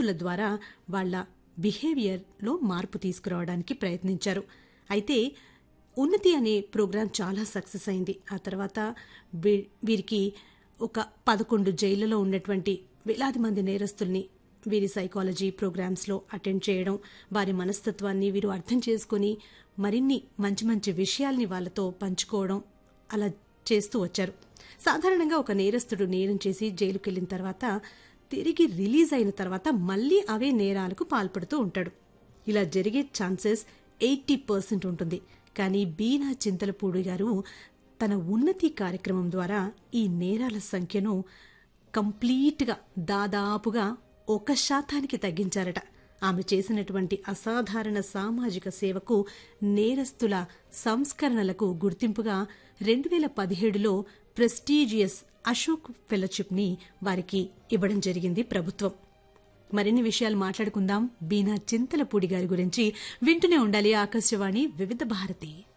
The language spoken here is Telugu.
నిందితుల ద్వారా వాళ్ళ బిహేవియర్లో మార్పు తీసుకురావడానికి ప్రయత్నించారు అయితే ఉన్నతి అనే ప్రోగ్రాం చాలా సక్సెస్ అయింది ఆ తర్వాత వీ- వీరికి ఒక పదకొండు జైళ్లలో ఉన్నటువంటి వేలాది మంది నేరస్తుల్ని వీరి సైకాలజీ ప్రోగ్రామ్స్లో అటెండ్ చేయడం వారి మనస్తత్వాన్ని వీరు అర్థం చేసుకుని మరిన్ని మంచి మంచి విషయాల్ని వాళ్ళతో పంచుకోవడం అలా చేస్తూ వచ్చారు సాధారణంగా ఒక నేరస్తుడు నేరం చేసి జైలుకెళ్లిన తర్వాత తిరిగి రిలీజ్ అయిన తర్వాత మళ్ళీ అవే నేరాలకు పాల్పడుతూ ఉంటాడు ఇలా జరిగే ఛాన్సెస్ ఎయిటీ పర్సెంట్ ఉంటుంది కానీ బీనా చింతలపూడి గారు తన ఉన్నతి కార్యక్రమం ద్వారా ఈ నేరాల సంఖ్యను కంప్లీట్గా దాదాపుగా ఒక శాతానికి తగ్గించారట ఆమె చేసినటువంటి అసాధారణ సామాజిక సేవకు నేరస్తుల సంస్కరణలకు గుర్తింపుగా రెండు వేల పదిహేడులో ప్రెస్టీజియస్ అశోక్ ఫెలోషిప్ ని వారికి ఇవ్వడం జరిగింది ప్రభుత్వం మరిన్ని విషయాలు మాట్లాడుకుందాం బీనా చింతలపూడి గారి గురించి వింటూనే ఉండాలి ఆకాశవాణి వివిధ భారతి